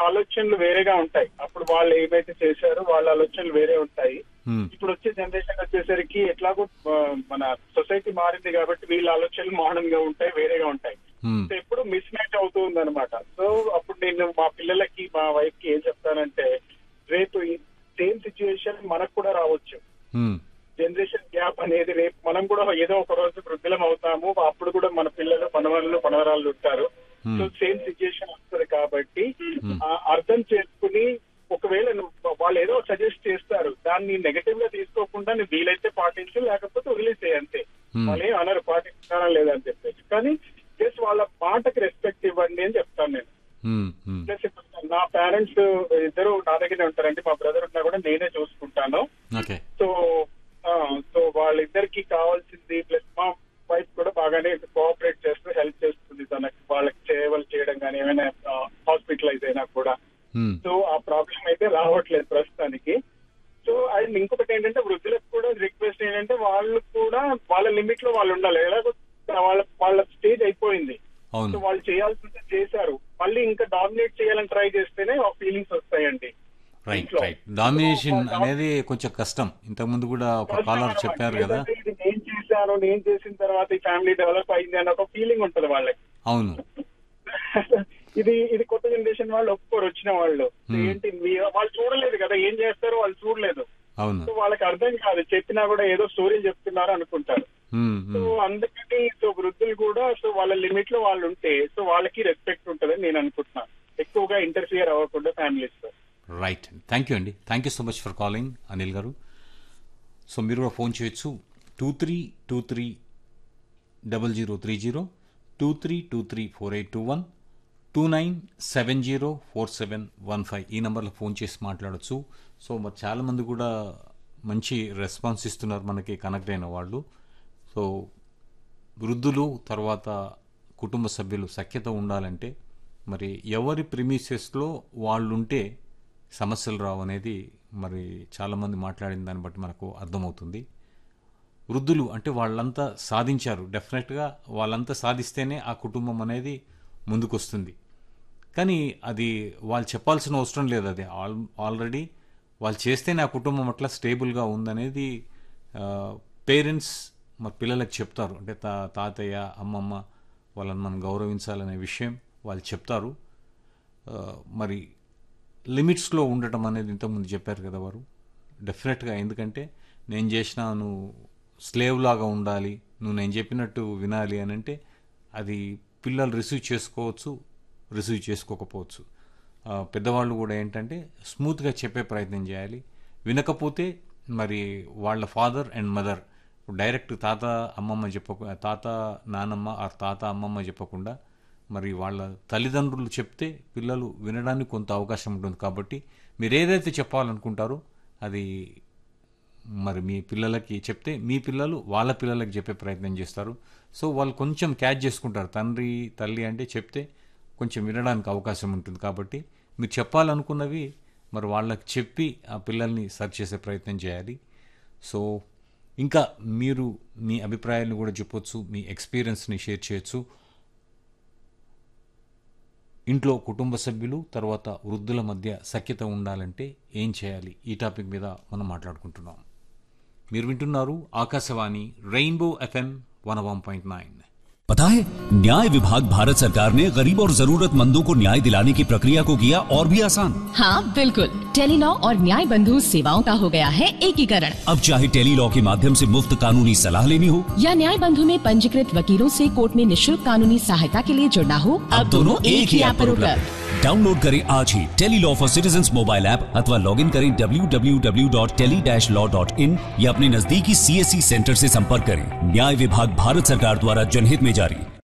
ఆలోచనలు వేరేగా ఉంటాయి అప్పుడు వాళ్ళు ఏమైతే చేశారో వాళ్ళ ఆలోచనలు వేరే ఉంటాయి Hmm. ఇప్పుడు వచ్చే జనరేషన్ వచ్చేసరికి ఎట్లాగో ఆ, మన సొసైటీ మారింది కాబట్టి వీళ్ళ ఆలోచనలు మోడర్న్ గా ఉంటాయి వేరేగా ఉంటాయి Hmm. సో ఎప్పుడు మిస్ మ్యాచ్ అవుతుంది అనమాట సో అప్పుడు నేను మా పిల్లలకి మా వైఫ్ కి ఏం చెప్తానంటే రేపు సేమ్ సిచ్యువేషన్ మనకు కూడా రావచ్చు Hmm. జనరేషన్ గ్యాప్ అనేది రేపు మనం కూడా ఏదో ఒక రోజు వృద్ధులం అవుతాము అప్పుడు కూడా మన పిల్లలు మనవళ్ళు మనవరాళ్ళు ఉంటారు Hmm. సో సేమ్ సిచ్యుయేషన్ వస్తుంది కాబట్టి ఆ, అర్థం చేసుకుని ఒకవేళ నువ్వు వాళ్ళు ఏదో సజెస్ట్ చేస్తారు దాన్ని నెగటివ్ గా తీసుకోకుండా నువ్వు వీలైతే పాటించు లేకపోతే వదిలేసే అంతే Hmm. వాళ్ళు ఏం అనరు పాటించారా లేదని చెప్పేసి కానీ జస్ట్ వాళ్ళ మాటకి రెస్పెక్ట్ ఇవ్వండి అని చెప్తాను నేను Hmm. Hmm. ప్లస్ ఇప్పుడు నా పేరెంట్స్ ఇద్దరు నా దగ్గరే ఉంటారండి మా బ్రదర్ ఉన్నా కూడా నేనే చూసుకుంటాను ఓకే సో ఆ, సో వాళ్ళిద్దరికి కావాల్సింది ప్లస్ మా వైఫ్ కూడా బాగానే కోఆపరేట్ చేస్తూ హెల్ప్ చేస్తుంది తనకి వాళ్ళకి సేవలు చేయడం కానీ ఏమైనా హాస్పిటలైజ్ అయినా కూడా Hmm. సో ఆ ప్రాబ్లం అయితే రావట్లేదు ప్రస్తుతానికి సో అండ్ ఇంకొకటి ఏంటంటే వృద్ధులకు కూడా రిక్వెస్ట్ ఏంటంటే వాళ్ళు కూడా వాళ్ళ లిమిట్ లో వాళ్ళు ఉండాలి ఎలాగో వాళ్ళ వాళ్ళ స్టేజ్ అయిపోయింది సో అవును వాళ్ళు చేయాల్సింది చేశారు మళ్ళీ ఇంకా డామినేట్ చేయాలని ట్రై చేస్తేనే ఆ ఫీలింగ్స్ వస్తాయండి రైట్ ఇంట్లో. రైట్ డామినేషన్ అనేది కొంచెం కష్టం ఇంతకుముందు కూడా ఒక కాలర్ చెప్పారు కదా ఏంటంటే ఇది నేను చేశాను నేను చేసిన తర్వాత ఈ ఫ్యామిలీ డెవలప్ అయింది అన్న ఒక ఫీలింగ్ ఉంటది వాళ్ళకి అవును ఇది ఇది కొత్త జనరేషన్ వాళ్ళు ఒప్పుకోరు వచ్చిన వాళ్ళు ఏంటి మీ- వాళ్ళు చూడలేదు కదా ఏం చేస్తారో వాళ్ళు చూడలేదు అవును సో వాళ్ళకి అర్థం కాదు చెప్పినా కూడా ఏదో స్టోరీలు చెప్తున్నారు అనుకుంటారు Hmm. So Hmm. అందుకని సో వృద్ధులు కూడా సో వాళ్ళ లిమిట్ లో వాళ్ళు ఉంటే సో వాళ్ళకి రెస్పెక్ట్ ఉంటుందని నేను అనుకుంటున్నాను ఎక్కువగా ఇంటర్ఫియర్ అవ్వకుండా ఫ్యామిలీస్ తో రైట్ థ్యాంక్ యూ అండి thank you so much for calling Anil గారు సో మీరు కూడా ఫోన్ చేయొచ్చు two three two three double zero three zero two three two three four eight two one two nine seven zero four seven one five ఈ నెంబర్లో phone చేసి మాట్లాడొచ్చు so మరి చాలామంది కూడా మంచి రెస్పాన్స్ ఇస్తున్నారు మనకి కనెక్ట్ అయిన వాళ్ళు సో వృద్ధులు తర్వాత కుటుంబ సభ్యులు సఖ్యత ఉండాలంటే మరి ఎవరి ప్రిమిసెస్లో వాళ్ళు ఉంటే సమస్యలు రావు అనేది మరి చాలామంది మాట్లాడిన దాన్ని బట్టి మనకు అర్థమవుతుంది వృద్ధులు అంటే వాళ్ళంతా సాధించారు డెఫినెట్గా వాళ్ళంతా సాధిస్తేనే ఆ కుటుంబం అనేది ముందుకొస్తుంది కానీ అది వాళ్ళు చెప్పాల్సిన అవసరం లేదు అది ఆల్ ఆల్రెడీ వాళ్ళు చేస్తేనే ఆ కుటుంబం అట్లా స్టేబుల్గా ఉందనేది పేరెంట్స్ మరి పిల్లలకు చెప్తారు అంటే తా తాతయ్య అమ్మమ్మ వాళ్ళని మనం గౌరవించాలనే విషయం వాళ్ళు చెప్తారు ఆ, మరి లిమిట్స్లో ఉండటం అనేది ఇంతకుముందు చెప్పారు కదా వారు డెఫినెట్గా ఎందుకంటే నేను చేసిన నువ్వు స్లేవ్ లాగా ఉండాలి నువ్వు నేను చెప్పినట్టు వినాలి అని అంటే అది పిల్లలు రిసీవ్ చేసుకోవచ్చు రిసీవ్ చేసుకోకపోవచ్చు ఆ, పెద్దవాళ్ళు కూడా ఏంటంటే స్మూత్గా చెప్పే ప్రయత్నం చేయాలి వినకపోతే మరి వాళ్ళ ఫాదర్ అండ్ మదర్ డైరెక్ట్ తాత అమ్మమ్మ చెప్పకు తాత నానమ్మ ఆర్ తాత అమ్మమ్మ చెప్పకుండా మరి వాళ్ళ తల్లిదండ్రులు చెప్తే పిల్లలు వినడానికి కొంత అవకాశం ఉంటుంది కాబట్టి మీరు ఏదైతే చెప్పాలనుకుంటారో అది మరి మీ పిల్లలకి చెప్తే మీ పిల్లలు వాళ్ళ పిల్లలకి చెప్పే ప్రయత్నం చేస్తారు సో వాళ్ళు కొంచెం క్యాచ్ చేసుకుంటారు తండ్రి తల్లి అంటే చెప్తే కొంచెం వినడానికి అవకాశం ఉంటుంది కాబట్టి మీరు చెప్పాలనుకున్నవి మరి వాళ్ళకి చెప్పి ఆ పిల్లల్ని సర్చ్ చేసే ప్రయత్నం చేయాలి సో ఇంకా మీరు మీ అభిప్రాయాలను కూడా చెప్పొచ్చు మీ ఎక్స్పీరియన్స్ని షేర్ చేయొచ్చు ఇంట్లో కుటుంబ సభ్యులు తర్వాత వృద్ధుల మధ్య సఖ్యత ఉండాలంటే ఏం చేయాలి ఈ టాపిక్ మీద మనం మాట్లాడుకుంటున్నాం మీరు వింటున్నారు Akashvani Rainbow FM one one point nine पता है न्याय विभाग भारत सरकार ने गरीब और जरूरतमंदों को न्याय दिलाने की प्रक्रिया को किया और भी आसान हाँ बिल्कुल टेलीलॉ और न्याय बंधु सेवाओं का हो गया है एकीकरण अब चाहे टेली लॉ के माध्यम से मुफ्त कानूनी सलाह लेनी हो या न्याय बंधु में पंजीकृत वकीलों से कोर्ट में निशुल्क कानूनी सहायता के लिए जुड़ना हो अब दोनों एक ही ऐप पर उपलब्ध डाउनलोड करें आज ही tele law for citizen mobile app अथवा लॉग इन करें www.tele-law.in या अपने नजदीकी सीएससी सेंटर से संपर्क करें न्याय विभाग भारत सरकार द्वारा जनहित में जारी